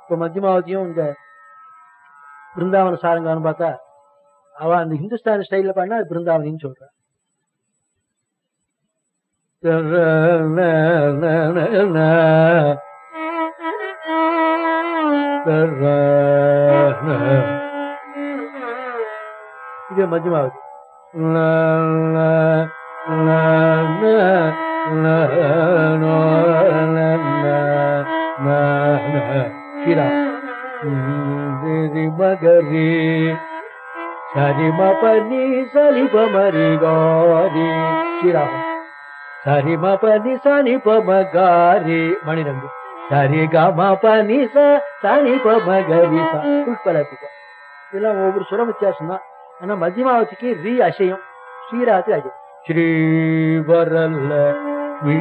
இப்ப மத்தியமாவதியும் இந்த பிருந்தாவன சாரங்கான்னு பார்த்தா அவ அந்த ஹிந்துஸ்தானி ஸ்டைல்ல பாடினா அது பிருந்தாவனின்னு சொல்றா இது மத்தியமாவதி ஸ்ரீரா மகரி சரிம பனி சரிப மரி காரி ஸ்ரீராமன் சரிம பனி சனி பமகாரி மணிரங்கு சரி கம பனி ச சனி பமகரி ச புஷ்பலத்திக இதெல்லாம் ஒவ்வொரு சுரம் வித்தியாசம் தான் ஆனா மத்தியமாவதிக்கு ரீ அசையும் ஸ்ரீராத்து அஜயம் ஸ்ரீவரல்ல வி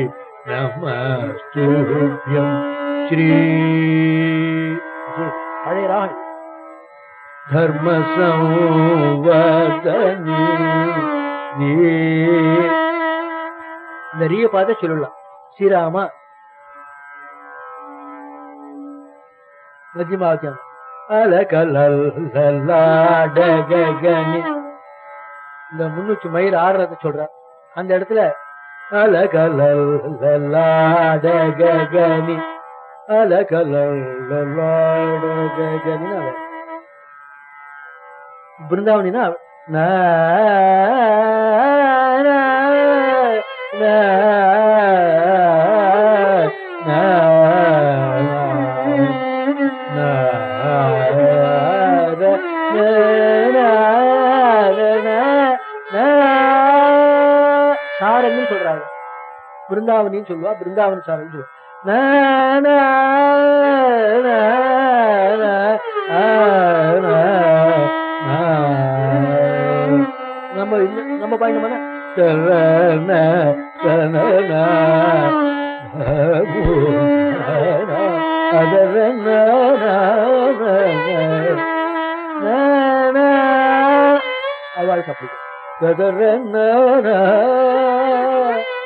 நமஸ்துபியம் ஸ்ரீ பழைய ராகம் தர்ம சம்வதனி நீ இந்த ரீய பார்த்த சொல்லலாம் ஸ்ரீராமா மத்தியமாவத்தியம் அலகலல்லாடகனி இந்த முன்னூற்றி மயிர் ஆடுறத சொல்ற அந்த இடத்துல அலகலல்லாடகனி அலகலல்லாடகனி பிருந்தாவனினா ந ந ந ந சாரங்னு சொல்றாங்க பிருந்தாவனின்னு சொல்லுவா பிருந்தாவன் சாரங்னு சொல்லுவா ந, ந, ந, ந, ஆ, ந, ந. நம்ம இன்னும் நம்ம பயணம் சரண சரண அவள் தப்பு